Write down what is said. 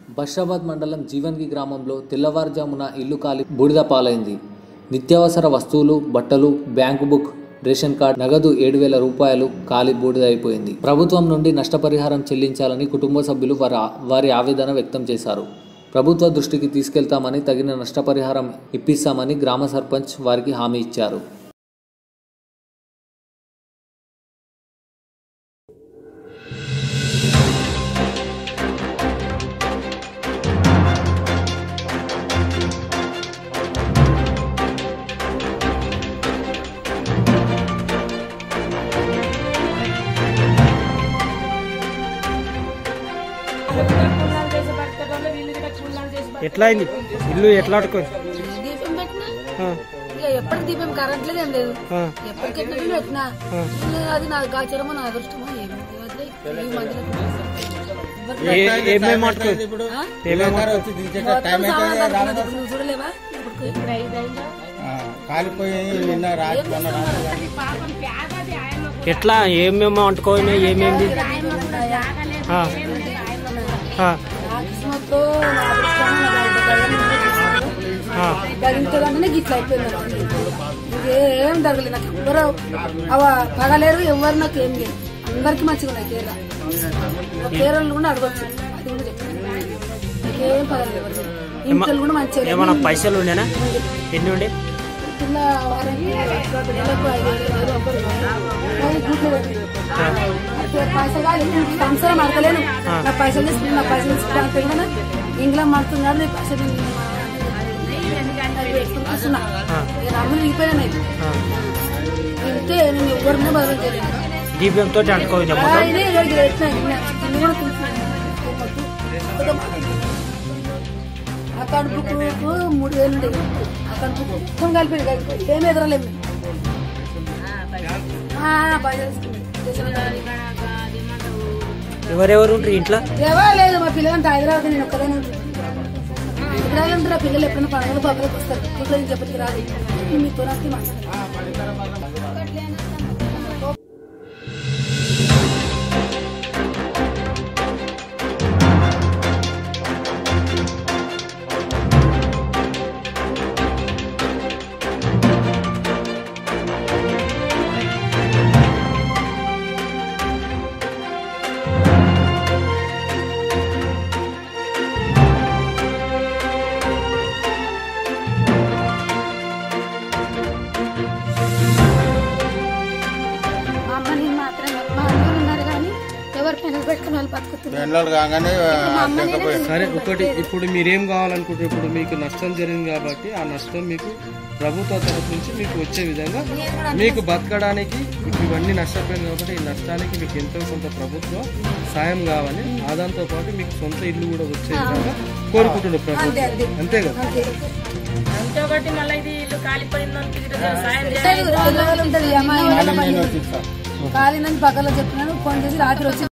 బషాబాద్ మండలం జీవన్గి గ్రామంలో తెల్లవారుజామున ఇల్లు కాలి బూడిద పాలైంది నిత్యావసర వస్తువులు బట్టలు బ్యాంకు బుక్ రేషన్ కార్డ్ నగదు ఏడు వేల రూపాయలు కాలి బూడిద అయిపోయింది ప్రభుత్వం నుండి నష్టపరిహారం చెల్లించాలని కుటుంబ సభ్యులు వారి ఆ- వారి ఆవేదన వ్యక్తం చేశారు ప్రభుత్వ దృష్టికి తీసుకెళ్తామని తగిన నష్టపరిహారం ఇప్పిస్తామని గ్రామ సర్పంచ్ వారికి హామీ ఇచ్చారు ఎట్లా అయింది ఇల్లు ఎట్లా అడుకోండి దీపం పెట్టినా ఇక ఎప్పటికి దీపం కరెంట్ లేదు ఏం లేదు ఎప్పటికి ఎట్లా నీళ్ళు పెట్టినా ఇక అది నా గాచరమో నా అదృష్టమో ఏమి వదిలే, ఈ మధ్యలో ఎవరికి ఏమేమి అట్టుకోండి ఆ? ఏమేమి మొత్తం సామాన్ కడుక్కున్నది. ఇప్పుడు నువ్వు చూడలేవా ఇప్పుడు ఇప్పుడు ఐదు అయిందా? కాలిపోయి నిన్న రాత్రి మొన్న రాత్రి ఎట్లా ఏమేమి అంటుకోయినాయి ఏమేమి ఆ. ఆ. నా కిస్మత్తో నా అదృష్టమో నా లైఫ్ గడియలు ఉంటే చూసుకోవాలి. ఆ. గడించగానే గిట్ల అయిపోయింది నాకు. ఇంకేం జరగలేదు నాకు ఎవరు అవ పగలేరు ఎవరు నాకు ఏం లేదు అందరికి మంచిగా ఉన్నాయి కేరళ కేరళ కూడా అడగచ్చు అది కూడా చెప్తాను నాకేం పగలేదు ఎవరు ఇంట్లో కూడా మంచిగా లేదు. ఏమన్నా పైసలు ఉండేనా ఎన్ని ఉండే పిల్ల వారానికి నెలకు ఐదు వేలు, ఐదు వందలు వాళ్ళు గుడ్లు పెట్టి. అయితే పైసలు కాదు, ఇప్పుడు సంవత్సరం అడగలేను నా పైసలు తీసుకుని నా పైసలు తీసుకుని పెరిగిన ఇంగ్లాండ్ మారుతున్నాడు నీ పైసలు నేను అది పెట్టుకుని కూర్చున్నా నేను అమ్ములు దిగిపోయాను ఇంతే నేను ఎవరినే బదులు చేయలేను దీపంతో అంటుకోయింది మొత్తం ఆయనే ఎవరికి పెట్టినా ఇన్నా. ఇన్ని కూడా కూర్చున్నాను. ఆ కడుపుకు మూడు వేలు ఉండేవి ఆ కడుపు మొత్తం కలిపి కలిపి ఏం ఎదరలేము బాగా ఎవరెవరు ఉంటారు ఇంట్లో ఎవరు లేదు మా పిల్లలంతా హైదరాబాద్ నేను ఒక్కదానే ఉంటాను హైదరాబాద్ ఉంటారు ఆ పిల్లలు ఎప్పుడైనా పండుగ పబ్బలకు వస్తారు ఇంట్లో నుంచి చెప్పటికి రాదు మీతో నాకు మాట్లాడాలి మా అమ్మ నేను మాత్రమే మా అమ్మలు ఉన్నారు కానీ ఎవరు పెనలు పెట్టుకుని వాళ్ళు బతుకుతున్నారు ఎండలు కాగానే మా అమ్మ నేనే సరే ఒకటి ఇప్పుడు మీరేం కావాలనుకుంటారు ఇప్పుడు మీకు నష్టం జరిగింది కాబట్టి ఆ నష్టం మీకు ప్రభుత్వ తరఫు నుంచి మీకు వచ్చే విధంగా మీకు బతకడానికి ఇప్పుడు ఇవన్నీ నష్టపోయింది కాబట్టి ఈ నష్టానికి మీకు ఎంతో కొంత ప్రభుత్వం సాయం కావాలి ఆ దాంతో పాటు మీకు సొంత ఇల్లు కూడా వచ్చే విధంగా కోరుకుంటున్నారు ప్రభుత్వం అంతే కదా తెలియదు, తెలియదు ఉంటది. అమ్మ ఇంట్లో పని కాలిందని పక్కలో చెప్పినాను ఫోన్ చేసి రాత్రి వచ్చి